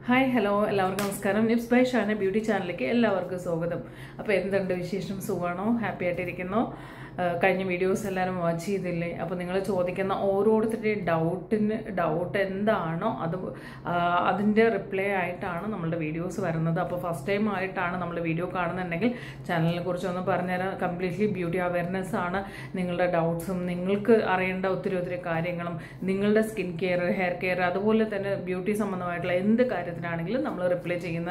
hi hello എല്ലാവർക്കും നമസ്കാരം Nips by Shana beauty ചാനലിലേക്ക് എല്ലാവർക്കും സ്വാഗതം അപ്പോൾ എന്തുണ്ട് വിശേഷം സുഖമാണോ ഹാപ്പി ആയിട്ടിരിക്കുന്നോ ആ, കഴിഞ്ഞ വീഡിയോസ് എല്ലാവരും വാച്ച് ചെയ്തില്ലേ അപ്പോൾ നിങ്ങൾ ചോദിക്കുന്ന ഓരോരുത്തരുടെയും ഡൗട്ടിന് ഡൗട്ട് എന്താണോ അത് ആ, അതിൻ്റെ റിപ്ലൈ ആയിട്ടാണ് നമ്മളുടെ വീഡിയോസ് വരുന്നത് അപ്പോൾ ഫസ്റ്റ് ടൈം ആയിട്ടാണ് നമ്മൾ വീഡിയോ കാണുന്നുണ്ടെങ്കിൽ ചാനലിനെ കുറിച്ച് ഒന്ന് പറഞ്ഞുതരാം കംപ്ലീറ്റ്ലി ബ്യൂട്ടി അവയർനെസ് ആണ് നിങ്ങളുടെ ഡൗട്ട്സും നിങ്ങൾക്ക് അറിയേണ്ട ഒത്തിരി ഒത്തിരി കാര്യങ്ങളും നിങ്ങളുടെ സ്കിൻ കെയർ ഹെയർ കെയർ അതുപോലെ തന്നെ ബ്യൂട്ടി സംബന്ധമായിട്ടുള്ള എന്ത് കാര്യത്തിനാണെങ്കിലും നമ്മൾ റിപ്ലൈ ചെയ്യുന്ന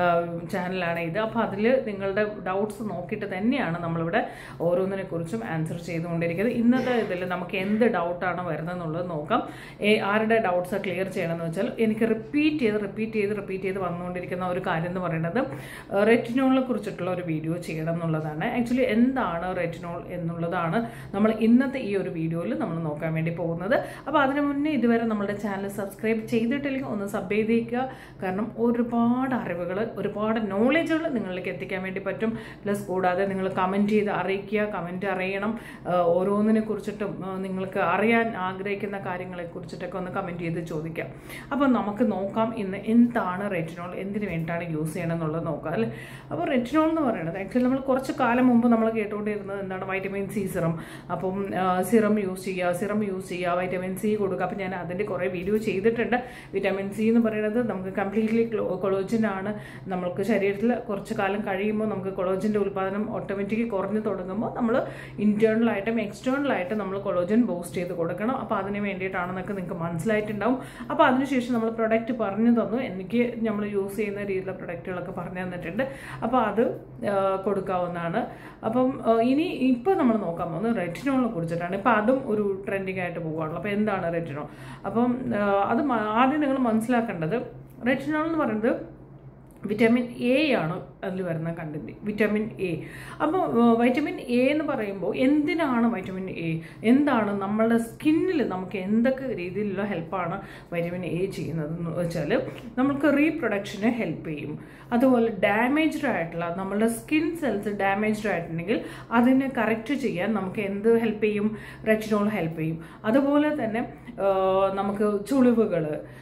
ചാനലാണ് ഇത് അപ്പോൾ അതിൽ നിങ്ങളുടെ ഡൗട്ട്സ് നോക്കിയിട്ട് തന്നെയാണ് നമ്മളിവിടെ ഓരോന്നിനെ കുറിച്ചും ആൻസർ ചെയ്തുകൊണ്ടിരിക്കുന്നത് ഇന്നത്തെ ഇതിൽ നമുക്ക് എന്ത് ഡൗട്ടാണ് വരുന്നതെന്നുള്ളത് നോക്കാം ഏ, ആരുടെ ഡൗട്ട്സ് ക്ലിയർ ചെയ്യണമെന്ന് വെച്ചാൽ എനിക്ക് റിപ്പീറ്റ് ചെയ്ത് റിപ്പീറ്റ് ചെയ്ത് റിപ്പീറ്റ് ചെയ്ത് വന്നുകൊണ്ടിരിക്കുന്ന ഒരു കാര്യം എന്ന് പറയുന്നത് റെറ്റിനോളിനെ കുറിച്ചിട്ടുള്ള ഒരു വീഡിയോ ചെയ്യണം എന്നുള്ളതാണ് ആക്ച്വലി എന്താണ് റെറ്റിനോൾ എന്നുള്ളതാണ് നമ്മൾ ഇന്നത്തെ ഈ ഒരു വീഡിയോയിൽ നമ്മൾ നോക്കാൻ വേണ്ടി പോകുന്നത് അപ്പോൾ അതിനു മുന്നേ ഇതുവരെ നമ്മുടെ ചാനൽ സബ്സ്ക്രൈബ് ചെയ്തിട്ടില്ലെങ്കിൽ ഒന്ന് സബ് ചെയ്തേക്കുക കാരണം ഒരുപാട് അറിവുകൾ ഒരുപാട് നോളജുകൾ നിങ്ങളിലേക്ക് എത്തിക്കാൻ വേണ്ടി പറ്റും പ്ലസ് കൂടാതെ നിങ്ങൾ കമൻറ്റ് ചെയ്ത് അറിയിക്കുക കമൻറ്റ് അറിയണം ആ, ഓരോന്നിനെ കുറിച്ചിട്ടും ആ, നിങ്ങൾക്ക് അറിയാൻ ആഗ്രഹിക്കുന്ന കാര്യങ്ങളെ കുറിച്ചിട്ടൊക്കെ ഒന്ന് കമൻറ്റ് ചെയ്ത് ചോദിക്കാം അപ്പോൾ നമുക്ക് നോക്കാം ഇന്ന് എന്താണ് റെറ്റിനോൾ എന്തിനു വേണ്ടിയിട്ടാണ് യൂസ് ചെയ്യണം എന്നുള്ളത് നോക്കാം അല്ലേ അപ്പോൾ റെറ്റിനോൾ എന്ന് പറയുന്നത് ആക്ച്വലി നമ്മൾ കുറച്ച് കാലം മുമ്പ് നമ്മൾ കേട്ടുകൊണ്ടിരുന്നത് എന്താണ് വൈറ്റമിൻ സി സിറം അപ്പം സിറം യൂസ് ചെയ്യുക സിറം യൂസ് ചെയ്യുക വൈറ്റമിൻ സി കൊടുക്കുക അപ്പം ഞാൻ അതിൻ്റെ കുറേ വീഡിയോ ചെയ്തിട്ടുണ്ട് വിറ്റാമിൻ സി എന്ന് പറയുന്നത് നമുക്ക് കംപ്ലീറ്റ്ലി കൊളോജിൻ ആണ് നമ്മൾക്ക് ശരീരത്തിൽ കുറച്ച് കാലം കഴിയുമ്പോൾ നമുക്ക് കൊളോജിൻ്റെ ഉൽപ്പാദനം ഓട്ടോമാറ്റിക് കുറഞ്ഞു തുടങ്ങുമ്പോൾ നമ്മൾ ഇൻറ്റേർണലായിട്ടും എക്സ്റ്റേണലായിട്ടും നമ്മൾ കൊളോജൻ ബൂസ്റ്റ് ചെയ്ത് കൊടുക്കണം അപ്പോൾ അതിന് വേണ്ടിയിട്ടാണെന്നൊക്കെ നിങ്ങൾക്ക് മനസ്സിലായിട്ടുണ്ടാവും അപ്പോൾ അതിനുശേഷം നമ്മൾ പ്രൊഡക്റ്റ് പറഞ്ഞു തന്നു എനിക്ക് നമ്മൾ യൂസ് ചെയ്യുന്ന രീതിയിലുള്ള പ്രൊഡക്റ്റുകളൊക്കെ പറഞ്ഞു തന്നിട്ടുണ്ട് അപ്പോൾ അത് ആ, കൊടുക്കാവുന്നതാണ് അപ്പം ആ, ഇനി ഇപ്പോൾ നമ്മൾ നോക്കാൻ പോകുന്നത് റെറ്റിനോളിനെ കുറിച്ചിട്ടാണ് ഇപ്പോൾ അതും ഒരു ട്രെൻഡിങ് ആയിട്ട് പോവുകയാണല്ലോ അപ്പോൾ എന്താണ് റെറ്റിനോൾ അപ്പം ആ, അത് മ- ആദ്യം നിങ്ങൾ മനസ്സിലാക്കേണ്ടത് റെറ്റിനോൾ എന്ന് പറയുന്നത് വിറ്റാമിൻ എ ആണ് അതിൽ വരുന്ന കണ്ടന്റ് വിറ്റാമിൻ എ അപ്പോൾ വൈറ്റമിൻ എ എന്ന് പറയുമ്പോൾ എന്തിനാണ് വൈറ്റമിൻ എ എന്താണ് നമ്മളുടെ സ്കിന്നിൽ നമുക്ക് എന്തൊക്കെ രീതിയിലുള്ള ഹെൽപ്പാണ് വൈറ്റമിൻ എ ചെയ്യുന്നത് എന്ന് വെച്ചാൽ നമുക്ക് റീപ്രൊഡക്ഷന് ഹെൽപ്പ് ചെയ്യും അതുപോലെ ഡാമേജ്ഡ് ആയിട്ടുള്ള നമ്മളുടെ സ്കിൻ സെൽസ് ഡാമേജ്ഡ് ആയിട്ടുണ്ടെങ്കിൽ അതിനെ കറക്റ്റ് ചെയ്യാൻ നമുക്ക് എന്ത് ഹെൽപ്പ് ചെയ്യും റെറ്റിനോൾ ഹെൽപ്പ് ചെയ്യും അതുപോലെ തന്നെ ആ, നമുക്ക് ചുളിവുകൾ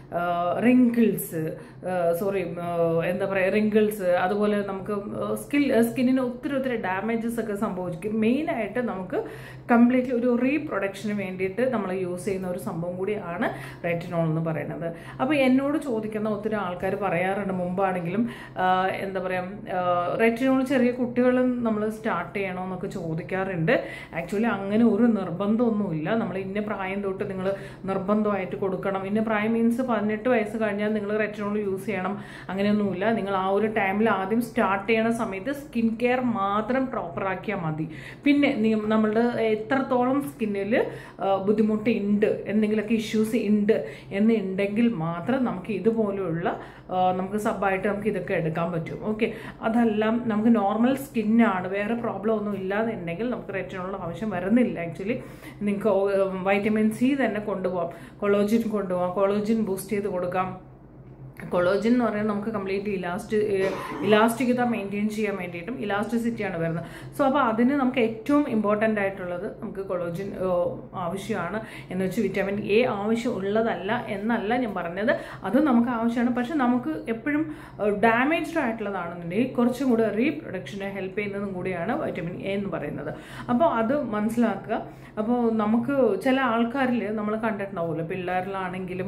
റിങ്കിൾസ് സോറി എന്താ പറയുക റിങ്കിൾസ് അതുപോലെ നമുക്ക് സ്കിൽ സ്കിന്നിന് ഒത്തിരി ഒത്തിരി ഡാമേജസ് ഒക്കെ സംഭവിക്കും മെയിനായിട്ട് നമുക്ക് കംപ്ലീറ്റ്ലി ഒരു റീപ്രൊഡക്ഷന് വേണ്ടിയിട്ട് നമ്മൾ യൂസ് ചെയ്യുന്ന ഒരു സംഭവം കൂടിയാണ് റെറ്റിനോൾ എന്ന് പറയുന്നത് അപ്പോൾ എന്നോട് ചോദിക്കുന്ന ഒത്തിരി ആൾക്കാർ പറയാറുണ്ട് മുമ്പാണെങ്കിലും ആ, എന്താ പറയുക റെറ്റിനോൾ ചെറിയ കുട്ടികളും നമ്മൾ സ്റ്റാർട്ട് ചെയ്യണോ എന്നൊക്കെ ചോദിക്കാറുണ്ട് ആക്ച്വലി അങ്ങനെ ഒരു നിർബന്ധമൊന്നുമില്ല നമ്മൾ ഇന്ന പ്രായം തൊട്ട് നിങ്ങൾ നിർബന്ധമായിട്ട് കൊടുക്കണം ഇന്ന പ്രായം മീൻസ് പതിനെട്ട് വയസ്സ് കഴിഞ്ഞാൽ നിങ്ങൾ റെറ്റിനോൾ യൂസ് ചെയ്യണം അങ്ങനെയൊന്നുമില്ല നിങ്ങൾ ആ ഒരു ടൈമിൽ ആദ്യം സ്റ്റാർട്ട് ചെയ്യണ സമയത്ത് സ്കിൻ കെയർ മാത്രം പ്രോപ്പർ ആക്കിയാൽ മതി പിന്നെ നി- നമ്മളുടെ എത്രത്തോളം സ്കിന്നിൽ ബുദ്ധിമുട്ട് ഉണ്ട് എന്തെങ്കിലുമൊക്കെ ഇഷ്യൂസ് ഉണ്ട് എന്ന് ഉണ്ടെങ്കിൽ മാത്രം നമുക്ക് ഇതുപോലെയുള്ള ആ, നമുക്ക് സബായിട്ട് നമുക്ക് ഇതൊക്കെ എടുക്കാൻ പറ്റും ഓക്കെ അതെല്ലാം നമുക്ക് നോർമൽ സ്കിന്നാണ് വേറെ പ്രോബ്ലം ഒന്നും ഇല്ലാന്നുണ്ടെങ്കിൽ നമുക്ക് റെറ്റിനുള്ള ആവശ്യം വരുന്നില്ല ആക്ച്വലി നിങ്ങൾക്ക് വൈറ്റമിൻ സി തന്നെ കൊണ്ടുപോകാം കൊളോജിൻ കൊണ്ടുപോകാം കൊളോജിൻ ബൂസ്റ്റ് ചെയ്ത് കൊടുക്കാം കൊളോജിൻ എന്ന് പറയുന്നത് നമുക്ക് കംപ്ലീറ്റ് ഇലാസ്റ്റ് ഇലാസ്റ്റികത മെയിൻറ്റെയിൻ ചെയ്യാൻ വേണ്ടിയിട്ടും ഇലാസ്റ്റിസിറ്റിയാണ് വരുന്നത് സോ അപ്പോൾ അതിന് നമുക്ക് ഏറ്റവും ഇമ്പോർട്ടൻ്റ് ആയിട്ടുള്ളത് നമുക്ക് കൊളോജിൻ ആവശ്യമാണ് എന്ന് വെച്ച് വിറ്റാമിൻ എ ആവശ്യം ഉള്ളതല്ല എന്നല്ല ഞാൻ പറഞ്ഞത് അത് നമുക്ക് ആവശ്യമാണ് പക്ഷെ നമുക്ക് എപ്പോഴും ഡാമേജ്ഡ് ആയിട്ടുള്ളതാണെന്നുണ്ടെങ്കിൽ കുറച്ചും കൂടെ റീപ്രൊഡക്ഷനെ ഹെൽപ്പ് ചെയ്യുന്നതും കൂടിയാണ് വൈറ്റമിൻ എ എന്ന് പറയുന്നത് അപ്പോൾ അത് മനസ്സിലാക്കുക അപ്പോൾ നമുക്ക് ചില ആൾക്കാരിൽ നമ്മൾ കണ്ടിട്ടുണ്ടാവുമല്ലോ പിള്ളേരിലാണെങ്കിലും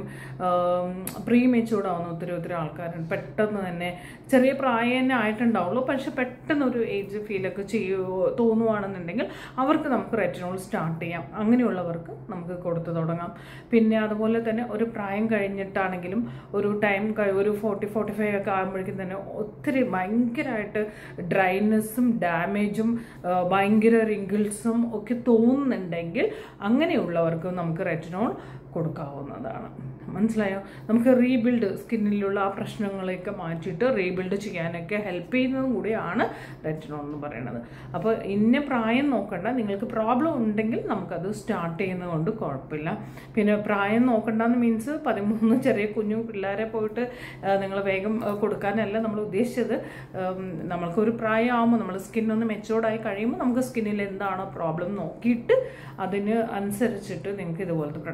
പ്രീ മെച്ചൂർഡ് ആവുന്ന ഒത്തിരി ഒത്തിരി ആൾക്കാരുണ്ട് പെട്ടെന്ന് തന്നെ ചെറിയ പ്രായം തന്നെ ആയിട്ടുണ്ടാവുള്ളൂ പക്ഷെ പെട്ടെന്ന് ഒരു ഏജ് ഫീലൊക്കെ ചെയ്യുമോ തോന്നുവാണെന്നുണ്ടെങ്കിൽ അവർക്ക് നമുക്ക് റെറ്റിനോൾ സ്റ്റാർട്ട് ചെയ്യാം അങ്ങനെയുള്ളവർക്ക് നമുക്ക് കൊടുത്തു തുടങ്ങാം പിന്നെ അതുപോലെ തന്നെ ഒരു പ്രായം കഴിഞ്ഞിട്ടാണെങ്കിലും ഒരു ടൈം ഒരു ഫോർട്ടി ഫോർട്ടി ഫൈവ് ഒക്കെ ആകുമ്പോഴേക്കും തന്നെ ഒത്തിരി ഭയങ്കരമായിട്ട് ഡ്രൈനെസ്സും ഡാമേജും ഭയങ്കര റിങ്കിൾസും ഒക്കെ തോന്നുന്നുണ്ടെങ്കിൽ അങ്ങനെയുള്ളവർക്ക് നമുക്ക് റെറ്റിനോൾ കൊടുക്കാവുന്നതാണ് മനസ്സിലായോ നമുക്ക് റീബിൽഡ് സ്കിന്നിലുള്ള ആ പ്രശ്നങ്ങളെയൊക്കെ മാറ്റിയിട്ട് റീബിൽഡ് ചെയ്യാനൊക്കെ ഹെൽപ്പ് ചെയ്യുന്നതും കൂടിയാണ് റെറ്റിനോൾ എന്ന് പറയുന്നത് അപ്പോൾ ഇന്ന പ്രായം നോക്കണ്ട നിങ്ങൾക്ക് പ്രോബ്ലം ഉണ്ടെങ്കിൽ നമുക്കത് സ്റ്റാർട്ട് ചെയ്യുന്നത് കൊണ്ട് കുഴപ്പമില്ല പിന്നെ പ്രായം നോക്കണ്ടെന്ന് മീൻസ് പതിമൂന്ന് ചെറിയ കുഞ്ഞു പിള്ളേരെ പോയിട്ട് നിങ്ങൾ വേഗം ആ, കൊടുക്കാനല്ല നമ്മൾ ഉദ്ദേശിച്ചത് ഉം, നമ്മൾക്കൊരു പ്രായമാകുമ്പോൾ നമ്മൾ സ്കിന്നൊന്ന് മെച്ചോർഡായി കഴിയുമ്പോൾ നമുക്ക് സ്കിന്നിൽ എന്താണോ പ്രോബ്ലം നോക്കിയിട്ട് അതിന് അനുസരിച്ചിട്ട് നിങ്ങൾക്ക് ഇതുപോലത്തെ പ്രൊഡക്റ്റുകൾ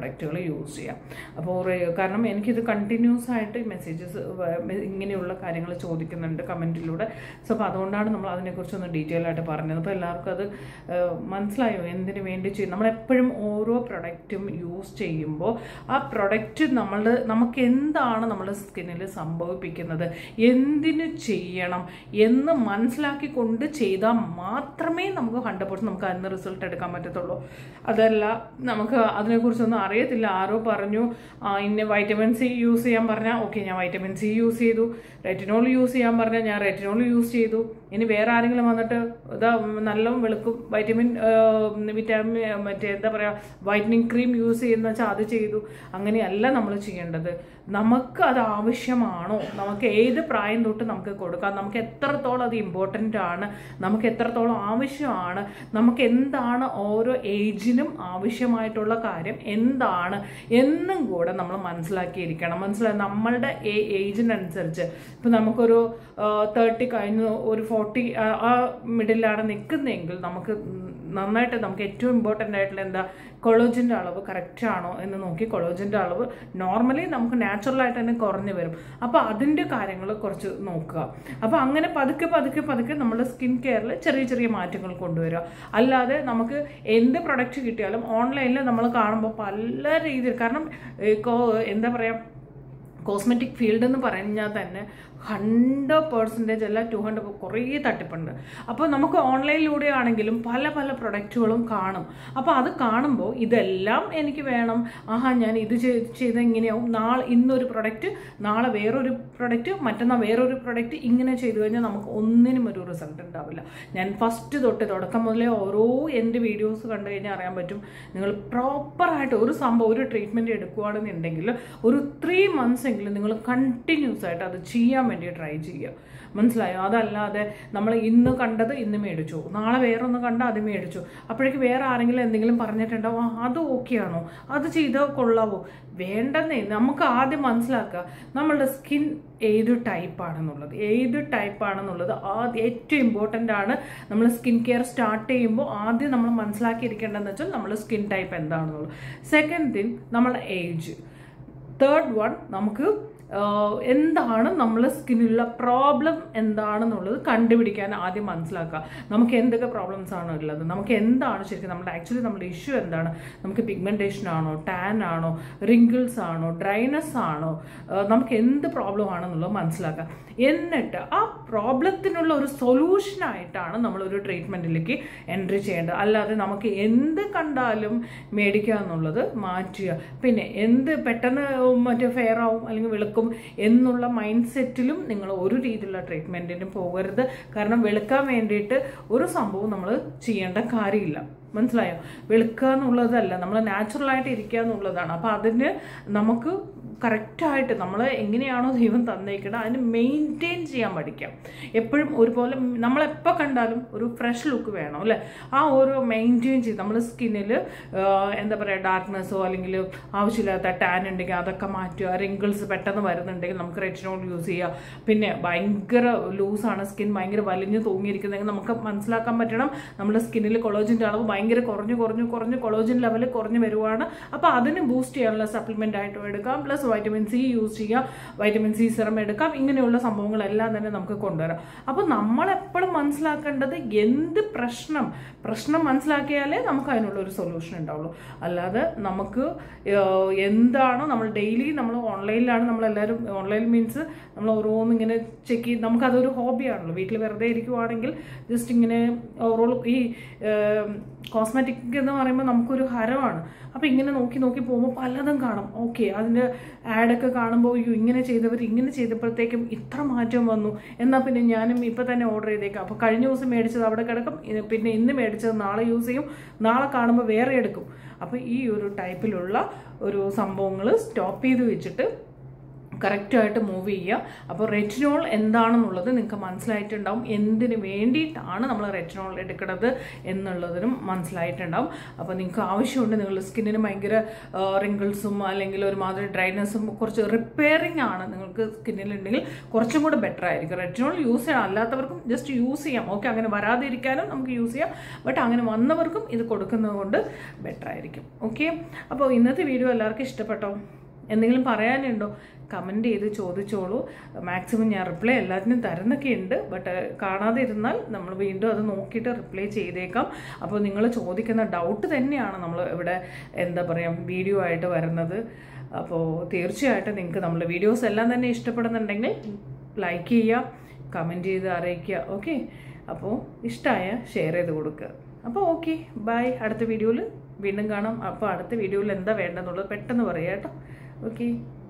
യൂസ് ചെയ്യാം അപ്പോൾ റെ- കാരണം എനിക്കിത് കണ്ടിന്യൂസ് ആയിട്ട് മെസ്സേജസ് ഇങ്ങനെയുള്ള കാര്യങ്ങൾ ചോദിക്കുന്നുണ്ട് കമൻറ്റിലൂടെ സോ അപ്പോൾ അതുകൊണ്ടാണ് നമ്മൾ അതിനെക്കുറിച്ചൊന്ന് ഡീറ്റെയിൽ ആയിട്ട് പറഞ്ഞത് അപ്പോൾ എല്ലാവർക്കും അത് ഏഹ്, മനസ്സിലായോ എന്തിനു വേണ്ടി ചെയ്യും നമ്മളെപ്പോഴും ഓരോ പ്രൊഡക്റ്റും യൂസ് ചെയ്യുമ്പോൾ ആ പ്രൊഡക്റ്റ് നമ്മളുടെ നമുക്ക് എന്താണ് നമ്മുടെ സ്കിന്നിൽ സംഭവിപ്പിക്കുന്നത് എന്തിനു ചെയ്യണം എന്ന് മനസ്സിലാക്കിക്കൊണ്ട് ചെയ്താൽ മാത്രമേ നമുക്ക് ഹൺഡ്രഡ് പെർസെൻറ്റ് നമുക്ക് അതിന് റിസൾട്ട് എടുക്കാൻ പറ്റത്തുള്ളൂ അതല്ല നമുക്ക് അതിനെക്കുറിച്ചൊന്നും അറിയത്തില്ല ആരോ പറഞ്ഞു ആ, ഇന്ന വൈറ്റമിൻ സി യൂസ് ചെയ്യാൻ പറഞ്ഞാൽ ഓക്കെ ഞാൻ വൈറ്റമിൻ സി യൂസ് ചെയ്തു റെറ്റിനോൾ യൂസ് ചെയ്യാൻ പറഞ്ഞാൽ ഞാൻ റെറ്റിനോൾ യൂസ് ചെയ്തു ഇനി വേറെ ആരെങ്കിലും വന്നിട്ട് ഇതാ നല്ല വെളുക്കും വൈറ്റമിൻ വിറ്റാമിൻ മറ്റേ എന്താ പറയുക വൈറ്റനിങ് ക്രീം യൂസ് ചെയ്യുന്ന വെച്ചാൽ അത് ചെയ്തു അങ്ങനെയല്ല നമ്മൾ ചെയ്യേണ്ടത് നമുക്ക് അത് ആവശ്യമാണോ നമുക്ക് ഏത് പ്രായം തൊട്ട് നമുക്ക് കൊടുക്കാം നമുക്ക് എത്രത്തോളം അത് ഇമ്പോർട്ടൻ്റ് ആണ് നമുക്ക് എത്രത്തോളം ആവശ്യമാണ് നമുക്ക് എന്താണ് ഓരോ ഏജിനും ആവശ്യമായിട്ടുള്ള കാര്യം എന്താണ് എന്നും കൂടെ നമ്മൾ മനസ്സിലാക്കിയിരിക്കണം മനസ്സിലായി നമ്മളുടെ ഏജിനനുസരിച്ച് ഇപ്പം നമുക്കൊരു തേർട്ടി കഴിഞ്ഞ് ഒരു ഫോർട്ടി ആ മിഡിലാണ് നിൽക്കുന്നതെങ്കിൽ നമുക്ക് നന്നായിട്ട് നമുക്ക് ഏറ്റവും ഇമ്പോർട്ടൻ്റ് ആയിട്ടുള്ള എന്താ കൊളോജിൻ്റെ അളവ് കറക്റ്റ് ആണോ എന്ന് നോക്കി കൊളോജിൻ്റെ അളവ് നോർമലി നമുക്ക് നാച്ചുറലായിട്ട് തന്നെ കുറഞ്ഞു വരും അപ്പോൾ അതിൻ്റെ കാര്യങ്ങൾ കുറച്ച് നോക്കുക അപ്പോൾ അങ്ങനെ പതുക്കെ പതുക്കെ പതുക്കെ നമ്മുടെ സ്കിൻ കെയറിൽ ചെറിയ ചെറിയ മാറ്റങ്ങൾ കൊണ്ടുവരിക അല്ലാതെ നമുക്ക് എന്ത് പ്രൊഡക്റ്റ് കിട്ടിയാലും ഓൺലൈനിൽ നമ്മൾ കാണുമ്പോൾ പല രീതിയിൽ കാരണം ഏ, കോ- എന്താ പറയുക കോസ്മെറ്റിക് ഫീൽഡ് എന്ന് പറഞ്ഞാൽ തന്നെ ഹൺഡ്രഡ് പെർസെൻറ്റേജ് അല്ല ടു ഹൺഡ്രഡ് കുറേ തട്ടിപ്പുണ്ട് അപ്പോൾ നമുക്ക് ഓൺലൈനിലൂടെ ആണെങ്കിലും പല പല പ്രൊഡക്റ്റുകളും കാണും അപ്പോൾ അത് കാണുമ്പോൾ ഇതെല്ലാം എനിക്ക് വേണം ആഹാ ഞാൻ ഇത് ചെയ്ത് ചെയ്ത ഇങ്ങനെയാവും നാളെ ഇന്നൊരു പ്രൊഡക്റ്റ് നാളെ വേറൊരു പ്രൊഡക്റ്റ് മറ്റന്നാൾ വേറൊരു പ്രൊഡക്റ്റ് ഇങ്ങനെ ചെയ്തു കഴിഞ്ഞാൽ നമുക്ക് ഒന്നിനും ഒരു റിസൾട്ട് ഉണ്ടാവില്ല ഞാൻ ഫസ്റ്റ് തൊട്ട് തുടക്കം മുതലേ ഓരോ എൻ്റെ വീഡിയോസ് കണ്ടു കഴിഞ്ഞാൽ അറിയാൻ പറ്റും നിങ്ങൾ പ്രോപ്പറായിട്ട് ഒരു സംഭവം ഒരു ട്രീറ്റ്മെൻറ്റ് എടുക്കുകയാണെന്നുണ്ടെങ്കിൽ ഒരു ത്രീ മന്ത്സ് എങ്കിലും നിങ്ങൾ കണ്ടിന്യൂസ് ആയിട്ട് അത് ചെയ്യാൻ വേണ്ടി ട്രൈ ചെയ്യുക മനസ്സിലായോ അതല്ലാതെ നമ്മൾ ഇന്ന് കണ്ടത് ഇന്ന് മേടിച്ചു നാളെ വേറൊന്ന് കണ്ട അത് മേടിച്ചു അപ്പോഴേക്ക് വേറെ ആരെങ്കിലും എന്തെങ്കിലും പറഞ്ഞിട്ടുണ്ടാവും ആ അത് ഓക്കെയാണോ അത് ചെയ്താൽ കൊള്ളാവോ വേണ്ടെന്നേ നമുക്ക് ആദ്യം മനസ്സിലാക്കുക നമ്മളുടെ സ്കിൻ ഏത് ടൈപ്പാണെന്നുള്ളത് ഏത് ടൈപ്പാണെന്നുള്ളത് ആദ്യം ഏറ്റവും ഇമ്പോർട്ടൻ്റ് ആണ് നമ്മൾ സ്കിൻ കെയർ സ്റ്റാർട്ട് ചെയ്യുമ്പോൾ ആദ്യം നമ്മൾ മനസ്സിലാക്കിയിരിക്കേണ്ടതെന്ന് വെച്ചാൽ നമ്മുടെ സ്കിൻ ടൈപ്പ് എന്താണെന്നുള്ളത് സെക്കൻഡ് തിങ് നമ്മുടെ ഏജ് തേർഡ് വൺ നമുക്ക് ആഹ്, എന്താണ് നമ്മളെ സ്കിന്നിലുള്ള പ്രോബ്ലം എന്താണെന്നുള്ളത് കണ്ടുപിടിക്കാൻ ആദ്യം മനസ്സിലാക്കുക നമുക്ക് എന്തൊക്കെ പ്രോബ്ലംസ് ആണ് ഉള്ളത് നമുക്ക് എന്താണ് ശരിക്കും നമ്മുടെ ആക്ച്വലി നമ്മുടെ ഇഷ്യൂ എന്താണ് നമുക്ക് പിഗ്മെൻറ്റേഷൻ ആണോ ടാൻ ആണോ റിങ്കിൾസ് ആണോ ഡ്രൈനസ് ആണോ ആഹ്, നമുക്ക് എന്ത് പ്രോബ്ലം ആണെന്നുള്ളത് മനസ്സിലാക്കുക എന്നിട്ട് ആ പ്രോബ്ലത്തിനുള്ള ഒരു സൊല്യൂഷനായിട്ടാണ് നമ്മളൊരു ട്രീറ്റ്മെൻറ്റിലേക്ക് എൻട്രി ചെയ്യേണ്ടത് അല്ലാതെ നമുക്ക് എന്ത് കണ്ടാലും മേടിക്കുക എന്നുള്ളത് മാറ്റുക പിന്നെ എന്ത് പെട്ടെന്ന് മറ്റേ ഫെയർ ആവും അല്ലെങ്കിൽ വെളുക്കും എന്നുള്ള മൈൻഡ് സെറ്റിലും നിങ്ങൾ ഒരു രീതിയിലുള്ള ട്രീറ്റ്മെൻറ്റിന് പോകരുത് കാരണം വെളുക്കാൻ വേണ്ടിയിട്ട് ഒരു സംഭവം നമ്മൾ ചെയ്യേണ്ട കാര്യമില്ല മനസ്സിലായോ വെളുക്കുക എന്നുള്ളതല്ല നമ്മൾ നാച്ചുറലായിട്ട് ഇരിക്കുക എന്നുള്ളതാണ് അപ്പോൾ അതിന് നമുക്ക് കറക്റ്റായിട്ട് നമ്മൾ എങ്ങനെയാണോ ദൈവം തന്നേക്കുന്നത് അതിന് മെയിൻറ്റെയിൻ ചെയ്യാൻ പഠിക്കാം എപ്പോഴും ഒരുപോലെ നമ്മളെപ്പോൾ കണ്ടാലും ഒരു ഫ്രഷ് ലുക്ക് വേണം അല്ലേ ആ ഒരു മെയിൻറ്റെയിൻ ചെയ്ത് നമ്മൾ സ്കിന്നിൽ എന്താ പറയുക ഡാർക്ക്നെസ്സോ അല്ലെങ്കിൽ ആവശ്യമില്ലാത്ത ടാൻ ഉണ്ടെങ്കിൽ അതൊക്കെ മാറ്റുക റിങ്കിൾസ് പെട്ടെന്ന് വരുന്നുണ്ടെങ്കിൽ നമുക്ക് റെറ്റിനോൾ യൂസ് ചെയ്യുക പിന്നെ ഭയങ്കര ലൂസാണ് സ്കിൻ ഭയങ്കര വലിഞ്ഞു തൂങ്ങിയിരിക്കുന്നെങ്കിൽ നമുക്ക് മനസ്സിലാക്കാൻ പറ്റണം നമ്മുടെ സ്കിന്നിൽ കൊളോജിൻ്റെ അളവ് ഭയങ്കര കുറഞ്ഞു കുറഞ്ഞു കുറഞ്ഞു കൊളോജിൻ ലെവൽ കുറഞ്ഞു വരുവാണ് അപ്പോൾ അതിന് ബൂസ്റ്റ് ചെയ്യാനുള്ള സപ്ലിമെൻ്റ് ആയിട്ടും എടുക്കാം പ്ലസ് വൈറ്റമിൻ സി യൂസ് ചെയ്യാം വൈറ്റമിൻ സി സിറം എടുക്കാം ഇങ്ങനെയുള്ള സംഭവങ്ങളെല്ലാം തന്നെ നമുക്ക് കൊണ്ടുവരാം അപ്പോൾ നമ്മളെപ്പോഴും മനസ്സിലാക്കേണ്ടത് എന്ത് പ്രശ്നം പ്രശ്നം മനസ്സിലാക്കിയാലേ നമുക്ക് അതിനുള്ള ഒരു സൊല്യൂഷൻ ഉണ്ടാവുള്ളൂ അല്ലാതെ നമുക്ക് ഏഹ്, എന്താണോ നമ്മൾ ഡെയിലി നമ്മൾ ഓൺലൈനിലാണ് നമ്മളെല്ലാവരും ഓൺലൈൻ മീൻസ് നമ്മൾ ഓരോന്ന് ഇങ്ങനെ ചെക്ക് ചെയ്ത് നമുക്കതൊരു ഹോബിയാണല്ലോ വീട്ടിൽ വെറുതെ ഇരിക്കുവാണെങ്കിൽ ജസ്റ്റ് ഇങ്ങനെ ഓവറോൾ ഈ കോസ്മെറ്റിക് എന്ന് പറയുമ്പോൾ നമുക്കൊരു ഹരമാണ് അപ്പോൾ ഇങ്ങനെ നോക്കി നോക്കി പോകുമ്പോൾ പലതും കാണും ഓക്കെ അതിൻ്റെ ആഡൊക്കെ കാണുമ്പോൾ അയ്യോ ഇങ്ങനെ ചെയ്തവർ ഇങ്ങനെ ചെയ്തപ്പോഴത്തേക്കും ഇത്ര മാറ്റം വന്നു എന്നാൽ പിന്നെ ഞാനും ഇപ്പം തന്നെ ഓർഡർ ചെയ്തേക്കാം അപ്പോൾ കഴിഞ്ഞ ദിവസം മേടിച്ചത് അവിടെ കിടക്കും ഇത് പിന്നെ ഇന്ന് മേടിച്ചത് നാളെ യൂസ് ചെയ്യും നാളെ കാണുമ്പോൾ വേറെ എടുക്കും അപ്പോൾ ഈ ഒരു ടൈപ്പിലുള്ള ഒരു സംഭവങ്ങൾ സ്റ്റോപ്പ് ചെയ്ത് വെച്ചിട്ട് കറക്റ്റായിട്ട് മൂവ് ചെയ്യുക അപ്പോൾ റെറ്റിനോൾ എന്താണെന്നുള്ളത് നിങ്ങൾക്ക് മനസ്സിലായിട്ടുണ്ടാവും എന്തിനു വേണ്ടിയിട്ടാണ് നമ്മൾ റെറ്റിനോൾ എടുക്കുന്നത് എന്നുള്ളതിനും മനസ്സിലായിട്ടുണ്ടാവും അപ്പോൾ നിങ്ങൾക്ക് ആവശ്യമുണ്ട് നിങ്ങളുടെ സ്കിന്നിന് ഭയങ്കര റിങ്കിൾസും അല്ലെങ്കിൽ ഒരുമാതിരി ഡ്രൈനെസ്സും കുറച്ച് റിപ്പയറിംഗ് ആണ് നിങ്ങൾക്ക് സ്കിന്നിലുണ്ടെങ്കിൽ കുറച്ചും കൂടെ ബെറ്റർ ആയിരിക്കും റെറ്റിനോൾ യൂസ് ചെയ്യാൻ അല്ലാത്തവർക്കും ജസ്റ്റ് യൂസ് ചെയ്യാം ഓക്കെ അങ്ങനെ വരാതിരിക്കാനും നമുക്ക് യൂസ് ചെയ്യാം ബട്ട് അങ്ങനെ വന്നവർക്കും ഇത് കൊടുക്കുന്നത് കൊണ്ട് ബെറ്റർ ആയിരിക്കും ഓക്കെ അപ്പോൾ ഇന്നത്തെ വീഡിയോ എല്ലാവർക്കും ഇഷ്ടപ്പെട്ടോ എന്തെങ്കിലും പറയാനുണ്ടോ കമൻറ്റ് ചെയ്ത് ചോദിച്ചോളൂ മാക്സിമം ഞാൻ റിപ്ലൈ എല്ലാത്തിനും തരുന്നൊക്കെ ഉണ്ട് ബട്ട് കാണാതെ ഇരുന്നാൽ നമ്മൾ വീണ്ടും അത് നോക്കിയിട്ട് റിപ്ലൈ ചെയ്തേക്കാം അപ്പോൾ നിങ്ങൾ ചോദിക്കുന്ന ഡൗട്ട് തന്നെയാണ് നമ്മൾ ഇവിടെ എന്താ പറയുക വീഡിയോ ആയിട്ട് വരുന്നത് അപ്പോൾ തീർച്ചയായിട്ടും നിങ്ങൾക്ക് നമ്മുടെ വീഡിയോസ് എല്ലാം തന്നെ ഇഷ്ടപ്പെടുന്നുണ്ടെങ്കിൽ ലൈക്ക് ചെയ്യുക കമൻറ്റ് ചെയ്ത് അറിയിക്കുക ഓക്കെ അപ്പോൾ ഇഷ്ടമായ ഷെയർ ചെയ്ത് കൊടുക്കുക അപ്പോൾ ഓക്കെ ബൈ അടുത്ത വീഡിയോയിൽ വീണ്ടും കാണാം അപ്പോൾ അടുത്ത വീഡിയോയിൽ എന്താ വേണ്ടതെന്നുള്ളത് പെട്ടെന്ന് പറയാം കേട്ടോ ഓക്കെ